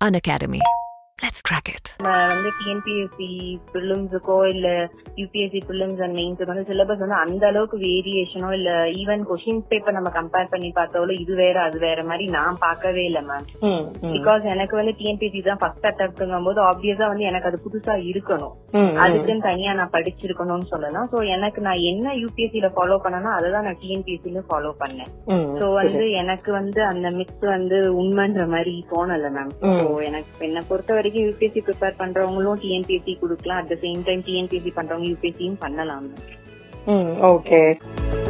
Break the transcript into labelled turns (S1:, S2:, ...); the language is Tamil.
S1: Unacademy. Let's crack it.
S2: நம்ம வந்து டிஎன்பிஎஸ்சி ப்ரிலிம்ஸுக்கோ இல்ல யூபிஎஸ்சி ப்ரிலிம்ஸ் அண்ட் மெயின்ஸுக்கு வந்து சிலபஸ் வந்து அந்த அளவுக்கு வேரியேஷனோ இல்ல ஈவன் கொஷின் பேப்பர் நம்ம கம்பேர் பண்ணி பார்த்தாலும் இது வேற அது வேற மாதிரி நான் பார்க்கவே இல்ல மேம்
S3: ம், ம்.
S2: பிகாஸ் எனக்கு வந்து டிஎன்பிஎஸ்சி தான் ஃபர்ஸ்ட் அட்டம்ப்ட்ங்கும் போது ஆப்வியஸா வந்து எனக்கு அது புதுசா இருக்கணும்
S3: ம், ம்.
S2: அதுக்குன்னு தனியா நான் படிச்சிருக்கணும்னு சொல்லலாம் சோ எனக்கு நான் என்ன யூபிஎஸ்சி ல ஃபாலோ பண்ணனோ அதை தான் நான் டிஎன்பிஎஸ்சி ல ஃபாலோ பண்ணேன்
S3: ம்,
S2: சோ வந்து எனக்கு வந்து அந்த மிக்ஸ் வந்து உண்மைன்ற மாதிரி தோணல மேம்
S3: ம்.
S2: சோ எனக்கு என்ன பொறுத்த வரைக்கும் யூபிஎஸ்சி ப்ரிப்பேர் பண்றவங்களும் டிஎன்பிஎஸ்சி கொடுக்கலாம் at the same time TNPSC பண்றவங்க யூபிஎஸ்சியும் பண்ணலாம் மேம்
S3: ம், ஓகே